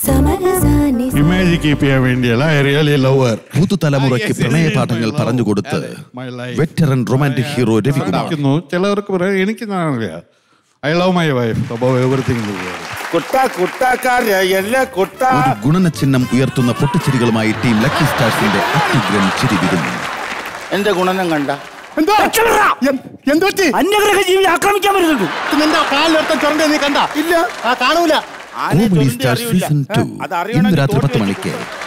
Image keep ചെയ്യാൻ വേണ്ടിയല്ല I really love പുതുതലമുറയ്ക്ക് പ്രണയപാഠങ്ങൾ പറഞ്ഞുകൊടുത്ത് വെറ്ററൻ റൊമാൻറ്റിക് ഹീറോ രവികുമാർ പഠിക്കുന്നു ചിലവർക്ക് പറയാം എനിക്ക് I love my wife above everything കുട്ട കുട്ടക്കാര എല്ലാ കുട്ട ഒരു ഗുണന ചിഹ്നം ഉയർത്തുന്ന പൊട്ടിച്ചിരികളുമായി ടീം ലക്കി സ്റ്റാർസിന്റെ അത്യുഗ്രൻ ചിരി വിരുന്നു എന്റെ ഗുണനം കണ്ട എന്തോ എന്ത് പറ്റി അന്യഗ്രഹ ജീവി ആക്രമിക്കാൻ വരുന്നുണ്ട് നിന്റെ കാലിലൊരുത്തൻ ചുരണ്ട നീ കണ്ട ഇല്ല ആ കാണൂല ആനയെ കോമഡി ചുരുണ്ടി സ്റ്റാർ അറിയില്ല. സീസൺ ടു അത് അറിയണമെങ്കിൽ ഇന്ന് രാത്രി തോട്ടി പത്ത് വെച്ച് മണിക്ക്